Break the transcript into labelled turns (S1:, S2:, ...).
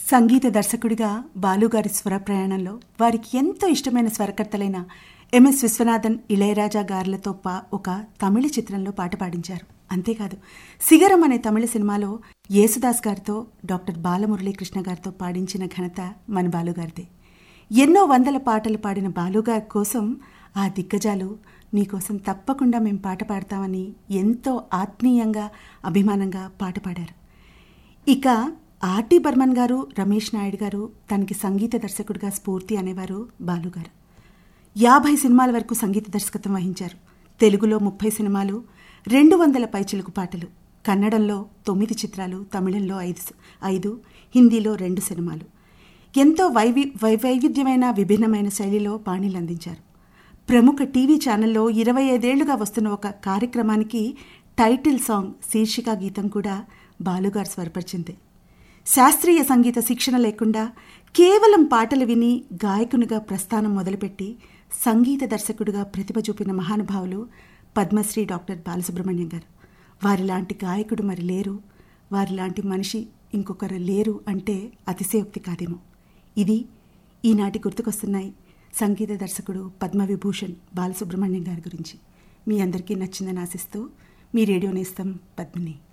S1: సంగీత దర్శకుడిగా బాలుగారి స్వర ప్రయాణంలో వారికి ఎంతో ఇష్టమైన స్వరకర్తలైన ఎంఎస్ విశ్వనాథన్ ఇళయరాజా గారులతో పా ఒక తమిళ చిత్రంలో పాట పాడించారు అంతేకాదు సిగరం అనే తమిళ సినిమాలో యేసుదాస్ గారితో డాక్టర్ బాలమురళీకృష్ణ గారితో పాడించిన ఘనత మన బాలుగారిదే ఎన్నో వందల పాటలు పాడిన బాలుగారి కోసం ఆ దిగ్గజాలు నీకోసం తప్పకుండా మేం పాట పాడతామని ఎంతో ఆత్మీయంగా అభిమానంగా పాట పాడారు ఇక ఆర్టి బర్మన్ గారు రమేష్ నాయుడు గారు తనకి సంగీత దర్శకుడిగా స్ఫూర్తి అనేవారు బాలుగారు యాభై సినిమాల వరకు సంగీత దర్శకత్వం వహించారు తెలుగులో ముప్పై సినిమాలు రెండు వందల పైచిలుకు పాటలు కన్నడంలో తొమ్మిది చిత్రాలు తమిళంలో ఐదు ఐదు హిందీలో రెండు సినిమాలు ఎంతో వైవి వైవైవిధ్యమైన విభిన్నమైన శైలిలో పాణీలు అందించారు ప్రముఖ టీవీ ఛానల్లో ఇరవై ఐదేళ్లుగా వస్తున్న ఒక కార్యక్రమానికి టైటిల్ సాంగ్ శీర్షిక గీతం కూడా బాలుగారు స్వరపరిచింది శాస్త్రీయ సంగీత శిక్షణ లేకుండా కేవలం పాటలు విని గాయకునిగా ప్రస్థానం మొదలుపెట్టి సంగీత దర్శకుడిగా ప్రతిభ చూపిన మహానుభావులు పద్మశ్రీ డాక్టర్ బాలసుబ్రహ్మణ్యం గారు వారిలాంటి గాయకుడు మరి లేరు వారిలాంటి మనిషి ఇంకొకరు లేరు అంటే అతిశయోక్తి కాదేమో ఇది ఈనాటి గుర్తుకొస్తున్నాయి సంగీత దర్శకుడు పద్మవిభూషణ్ బాలసుబ్రహ్మణ్యం గారి గురించి మీ అందరికీ నచ్చిందని ఆశిస్తూ మీ రేడియో నేస్తం పద్మిని